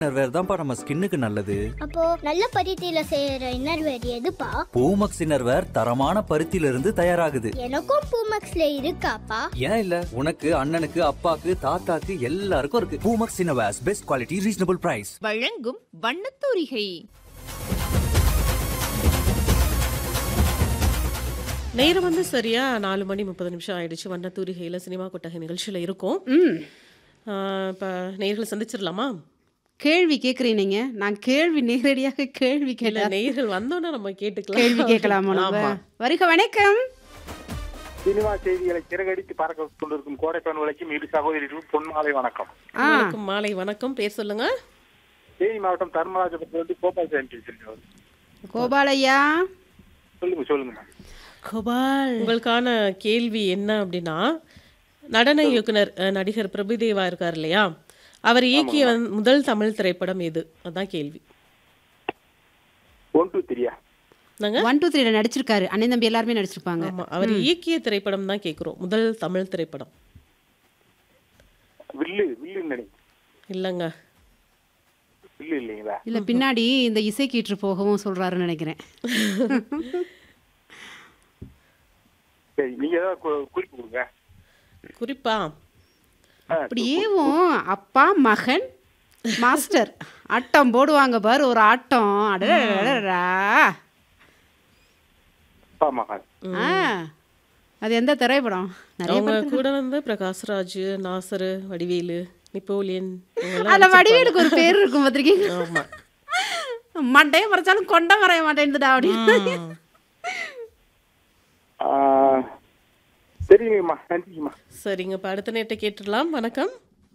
Innerwear தான்ப்பா நம்ம ஸ்கின்னுக்கு நல்லது அப்போ நல்ல பருத்தியில செய்யற இன்னர்வேர் எதுப்பா பூமக்ஸ் இன்னர்வேர் தரமான பருத்தியில இருந்து தயாராகுது எனக்கும் பூமக்ஸ்ல இருக்காப்பா ஏன் இல்ல உனக்கு அண்ணனுக்கு அப்பாக்கு தாத்தாக்கு எல்லாருக்கும் இருக்கு Poomex innerwears best quality reasonable price வழங்கும் வண்ணத்தூரிகை நேரம் வந்து சரியா நாலு மணி முப்பது நிமிஷம் ஆயிடுச்சு வண்ணத்தூரிகையில் சினிமா கொட்டகை நிகழ்ச்சியில் இருக்கும் ம் இப்போ நேர்களை சந்திச்சிடலாமா கேள்வி கேட்குறீங்க நீங்க நான் கேள்வி நேரடியாக கேள்வி இல்ல கேட்கல நேர்கள் வந்தோன்னா நம்ம கேட்டுக்கலாம் கேள்வி கேட்கலாமா நம்ம ஆமா. வருக வணக்கம் சினிமா செய்திகளை சிறகடித்து பறக்க கொண்டிருக்கும் கோடைப்பன் உழைக்கும் இரு சகோதரிகளுக்கும் பொன்மாலை வணக்கம் ஆ வணக்கம் மாலை வணக்கம் பேர் சொல்லுங்க தேனி மாவட்டம் தர்மராஜபுரத்துல கோபால் சாமி பேசுறேன் கோபாலையா சொல்லுங்க சொல்லுங்க கோபால் உங்களுக்கான கேள்வி என்ன அப்படின்னா நடன இயக்குனர் அஹ், நடிகர் பிரபுதேவா இருக்கார் இல்லையா அவர் இயக்கிய வந்து முதல் தமிழ் திரைப்படம் எது அதான் கேள்வி ஒன் டூ த்ரீயா நாங்க ஒன் டூ த்ரீல நடிச்சிருக்காரு அண்ணன் தம்பி எல்லாருமே நடிச்சிருப்பாங்க ஆமா அவர் இயக்கிய திரைப்படம் தான் கேட்குறோம் முதல் தமிழ் திரைப்படம் வில்லு வில்லு நினை இல்லைங்க வில்லு இல்லைங்களா இல்ல பின்னாடி இந்த இசை கீற்று போகவும் சொல்றாருன்னு நினைக்கிறேன் சரி நீங்க ஏதாவது கு- குறிப்பு கொடுங்க குறிப்பா ஆ, அப்படியேவும் அப்பா மகன் மாஸ்டர் ஆட்டம் போடுவாங்க பாரு ஒரு ஆட்டம் அடடடடடா. அப்பா மகன் ஆ அது எந்த திரைப்படம் நிறைய அவங்க படத்துல- கூட வந்து பிரகாஷ்ராஜ் நாசர் வடிவேலு நெப்போலியன் இவங்கெல்லாம் அதுல நடிச்சிருப்பாங்க. வடிவேலுக்கு ஒரு பேர் இருக்கும் பார்த்திருக்கீங்க ஆமா மண்டையை மறைச்சாலும் கொண்ட மறைய மாட்டேன்னுடா அப்படின்னு ம். ஆ, சரிங்கம்மா நன்றிங்கம்மா சரிங்க இப்போ அடுத்த நேரத்தை கேட்டுடலாம் வணக்கம்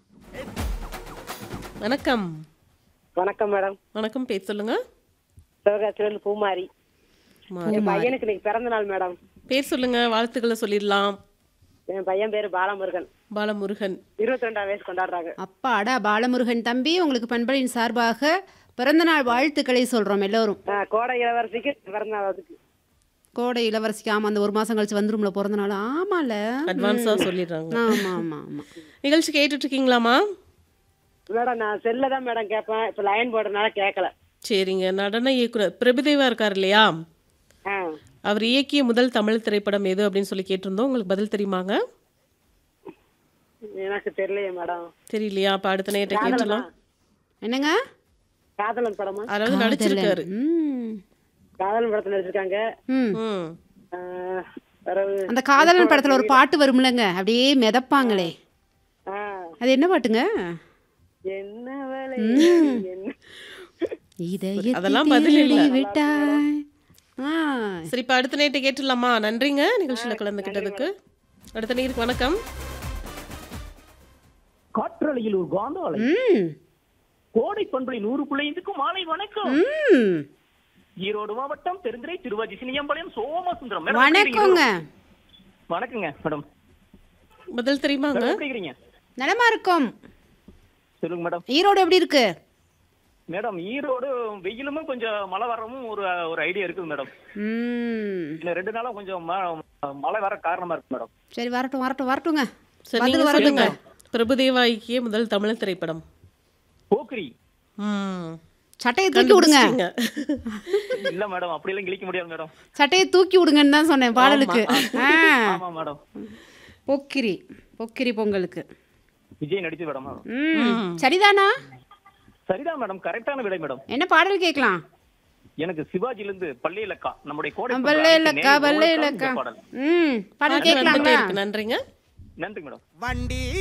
வணக்கம் வணக்கம் மேடம் வணக்கம் பேர் சொல்லுங்க சிவகாசிலிருந்து பூமாரி மா- என் பையனுக்கு இன்னைக்கு பிறந்த நாள் மேடம் பேர் சொல்லுங்க வாழ்த்துக்களை சொல்லிடலாம் என் பையன் பேரு பாலமுருகன் பாலமுருகன் இருபத்தி ரெண்டாம் வயசு கொண்டாடுறாங்க அப்பாடா பாலமுருகன் தம்பி உங்களுக்கு பண்பலின் சார்பாக பிறந்தநாள் வாழ்த்துக்களை சொல்றோம் எல்லோரும் ஆ, கோடை இளவரசிக்கு பிறந்த நாள் அதுக்கு கோடை இளவரசிக்கு ஆமா அந்த ஒரு மாசம் கழிச்சு வந்துரும்ல பிறந்த நாள் ஆமால அட்வான்ஸா சொல்லிடுறாங்க ஆமா ஆமா ஆமா நிகழ்ச்சி கேட்டுட்டு இருக்கீங்களாமா மேடம் நான் செல்ல தான் மேடம் கேட்பேன் இப்ப லைன் போடுறதுனால கேட்கல சரிங்க நடன இயக்குனர் பிரபுதேவா இருக்கார் இல்லையா ஆ அவர் இயக்கிய முதல் தமிழ் திரைப்படம் எது அப்படின்னு சொல்லி கேட்டிருந்தோம் உங்களுக்கு பதில் தெரியுமாங்க எனக்கு தெரியலையே மேடம் தெரியலையா அப்ப அடுத்த நேரத்தை கேட்டலாம் என்னங்க காதலன் படமா அதாவது நடிச்சிருக்காரு ம் காதலன் படத்துல நடிச்சிருக்காங்க ம் ம் ஆ, பிறகு அந்த காதலன் படத்துல ஒரு பாட்டு வரும்லங்க அப்படியே மிதப்பாங்களே ஆ, அது என்ன பாட்டுங்க என்ன வேலை என்ன இதயத்தை அதெல்லாம் பதில் இல்ல. தேடி விட்டாய் ஆ சரி இப்போ அடுத்த நேரத்தை கேட்டுடலாமா நன்றிங்க நிகழ்ச்சியில் கலந்துக்கிட்டதுக்கு அடுத்த நேருக்கு வணக்கம் காற்றலையில் ஒரு காந்த அலை ம் கோடை பண்பலை நூறு பிள்ளைந்துக்கும் மாலை வணக்கம் ம் ஈரோடு மாவட்டம் பெருந்துறை திருவாஜி சினியம்பாளையம் சோமசுந்தரம் மேடம், எப்படி வணக்கங்க இருக்கீங்க? வணக்கங்க மேடம் பதில் தெரியுமாங்க மேடம், எப்படி இருக்கிறீங்க நலமா இருக்கும் சொல்லுங்க மேடம் ஈரோடு எப்படி இருக்கு மேடம் ஈரோடு வெயிலுமே கொஞ்சம் மழை வரவும் ஒரு ஒரு ஐடியா இருக்குது மேடம் ம் இன்னும் ரெண்டு நாளா கொஞ்சம் ம- மழை வர காரணமா இருக்கு மேடம் சரி வரட்டும் வரட்டும் வரட்டுங்க சரி பதில் நீங்க வரட்டுங்க சொல்லுங்க பிரபுதேவா இயக்கிய முதல் தமிழ் திரைப்படம் போக்கிரி ம் சட்டையை தூக்கி விடுங்க கண்டுபிடிச்சிட்டீங்க. இல்ல மேடம் அப்படி எல்லாம் கிழிக்க முடியாது மேடம் சட்டையை தூக்கி விடுங்கன்னு தான் சொன்னேன் பாடலுக்கு ஆ ஆமா மேடம் பொக்கிரி பொக்கிரி பொங்கலுக்கு விஜய் நடிச்சு மேடம் ம் சரிதானா சரிதான் மேடம் கரெக்டான விடை மேடம் என்ன பாடல் கேட்கலாம் எனக்கு சிவாஜில இருந்து பள்ளி இலக்கா நம்முடைய கோடை பல்லே பண்பலை இலக்கா நேயர்களுக்காக பல்லே இந்த இலக்கா பாடல் ம் பாடல் அது வந்துட்டே கேட்கலாங்களா இருக்கு நன்றிங்க நன்றி மேடம்